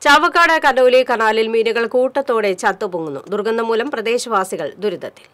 Chavakkad Conolly കനാലിൽ മീനുകൾ കൂട്ടത്തോടെ ചത്തുപൊങ്ങുന്നു ദുർഗന്ധം മൂലം പ്രദേശവാസികൾ ദുരിതത്തിൽ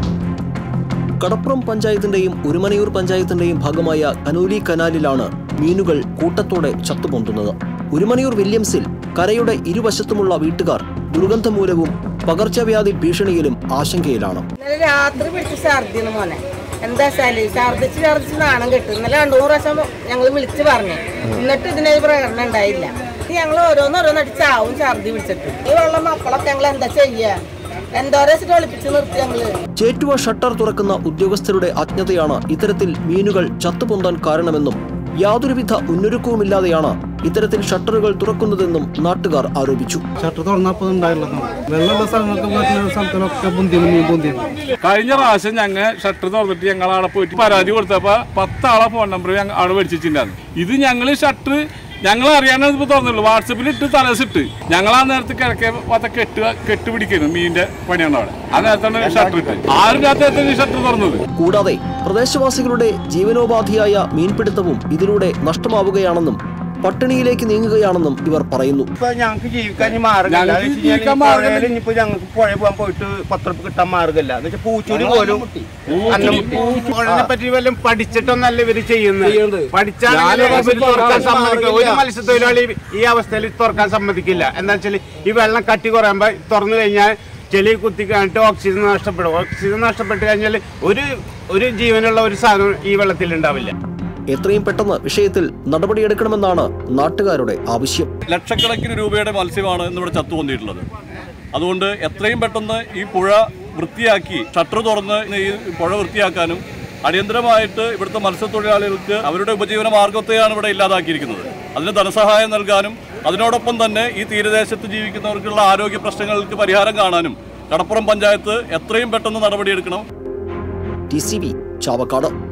കടപ്പുറം പഞ്ചായത്തിന്റെയും ഉരുമനയൂർ പഞ്ചായത്തിന്റെയും ഭാഗമായ കനൂലി കനാലിലാണ് മീനുകൾ കൂട്ടത്തോടെ ചത്തുപൊന്തുന്നത് ഉരുമനയൂർ വില്യംസിൽ കരയുടെ ഇരുവശത്തുമുള്ള വീട്ടുകാർ ദുർഗന്ധം മൂലവും പകർച്ചവ്യാധി ഭീഷണിയിലും ആശങ്കയിലാണ് ഇന്നലെ രാത്രി പിടിച്ച് ഛർദിന് മോനെ എന്താ വെച്ചാല് ഛർദിച്ച് ഛർദിച്ച് നാണം കെട്ടു ഇന്നലെ രണ്ടു മൂന്ന് പ്രാവശ്യം ഞങ്ങൾ വിളിച്ച് പറഞ്ഞു എന്നിട്ട് ഇതിനൊരു പ്രകടനം ഉണ്ടായില്ല ഞങ്ങൾ ഓരോന്നോരോന്നടി ചാവും ഛർദി പിടിച്ചിട്ട് ഈ വെള്ളം മക്കളൊക്കെ ഞങ്ങൾ എന്താ ചെയ്യാ എന്തോരം വെച്ചിട്ട് ഒളിപ്പിച്ച് നിർത്തി ഞങ്ങള് ചേറ്റുവ ഷട്ടർ തുറക്കുന്ന ഉദ്യോഗസ്ഥരുടെ അജ്ഞതയാണ് ഇത്തരത്തിൽ മീനുകൾ ചത്തുപൊന്താൻ കാരണമെന്നും യാതൊരുവിധ മുന്നൊരുക്കവുമില്ലാതെയാണ് ഇത്തരത്തിൽ ഷട്ടറുകൾ തുറക്കുന്നതെന്നും നാട്ടുകാർ ആരോപിച്ചു ഷട്ടർ തുറന്നപ്പോൾ ഉണ്ടായുള്ളത് വെള്ളമുള്ള സ്ഥലങ്ങളൊക്കെ വരുന്ന സ്ഥലത്തിലൊക്കെ പൊന്തിയാണ് മീൻ പൊന്തിയാണ് കഴിഞ്ഞ പ്രാവശ്യം ഞങ്ങൾ ഷട്ടർ തുറന്നിട്ട് ഞങ്ങൾ അവിടെ പോയിട്ട് പരാതി കൊടുത്തപ്പോ പത്താളെ ഫോൺ നമ്പർ ഞങ്ങൾ അവിടെ മേടിച്ചിട്ടുണ്ടായിരുന്നു ഇത് ഞങ്ങൾ ഷട്ടർ ഞങ്ങൾ അറിയാനാണ് ഇപ്പോൾ തുറന്നുള്ളൂ വാട്സപ്പിൽ ഇട്ട് തലസിട്ട് ഞങ്ങൾ ആ നേരത്ത് കിഴക്കേ പത്ത കെട്ട് കെട്ട് പിടിക്കുന്നു മീനിന്റെ പണിയാണ് അവിടെ ആ നേരത്താണ് ഷട്ടർ ഇട്ട് ആരും രാത്രി ഷട്ടർ തുറന്നത് കൂടാതെ പ്രദേശവാസികളുടെ ജീവനോപാധിയായ മീൻപിടുത്തവും ഇതിലൂടെ നഷ്ടമാവുകയാണെന്നും പട്ടിണിയിലേക്ക് നീങ്ങുകയാണെന്നും ഇവർ പറയുന്നു ഇപ്പൊ ഞങ്ങൾക്ക് ജീവിക്കാൻ ഇനി മാർഗമില്ല ഞങ്ങൾക്ക് എന്ന് വെച്ച് കഴിഞ്ഞാൽ ജീവിക്കാൻ ഈ മാർഗ്ഗമില്ല. പുഴയിൽ ഇനിയിപ്പോ ഞങ്ങൾക്ക് പുഴ പോകാൻ പോയിട്ട് പത്ത് റുപ്യ കിട്ടാൻ മാർഗമില്ല എന്ന് വെച്ചാൽ പൂച്ചൂടി പോലും അന്നം പുഴനെ പറ്റി വല്ലതും പഠിച്ചിട്ടൊന്നല്ല ഇവര് ചെയ്യുന്നത് പഠിച്ചാണെങ്കിൽ ഇവര് തുറക്കാൻ സമ്മതിക്കില്ല ഒരു മത്സ്യത്തൊഴിലാളി ഈ അവസ്ഥയിൽ തുറക്കാൻ സമ്മതിക്കില്ല എന്താ വെച്ചാൽ ഈ വെള്ളം കട്ടി കുറയുമ്പോ തുറന്നു കഴിഞ്ഞാൽ ചെളി കുത്തി കാണിട്ട് ഓക്സിജൻ നഷ്ടപ്പെടും ഓക്സിജൻ നഷ്ടപ്പെട്ട് കഴിഞ്ഞാൽ ഒരു ഒരു ജീവനുള്ള ഒരു സാധനം ഈ വെള്ളത്തിൽ ഉണ്ടാവില്ല എത്രയും പെട്ടെന്ന് വിഷയത്തിൽ നടപടിയെടുക്കണമെന്നാണ് നാട്ടുകാരുടെ ആവശ്യം ലക്ഷക്കണക്കിന് രൂപയുടെ മത്സ്യമാണ് ഇന്നിവിടെ ചത്തുപൊന്നിയിട്ടുള്ളത് അതുകൊണ്ട് എത്രയും പെട്ടെന്ന് ഈ പുഴ വൃത്തിയാക്കി ഷട്ടർ തുറന്ന് ഈ പുഴ വൃത്തിയാക്കാനും അടിയന്തരമായിട്ട് ഇവിടുത്തെ മത്സ്യത്തൊഴിലാളികൾക്ക് അവരുടെ ഉപജീവന മാർഗത്തെയാണ് ഇവിടെ ഇല്ലാതാക്കിയിരിക്കുന്നത് അതിന് ധനസഹായം നൽകാനും അതിനോടൊപ്പം തന്നെ ഈ തീരദേശത്ത് ജീവിക്കുന്നവർക്കുള്ള ആരോഗ്യ പ്രശ്നങ്ങൾക്ക് പരിഹാരം കാണാനും കടപ്പുറം പഞ്ചായത്ത് എത്രയും പെട്ടെന്ന് നടപടിയെടുക്കണം ടി സി ബി ചാവക്കാട്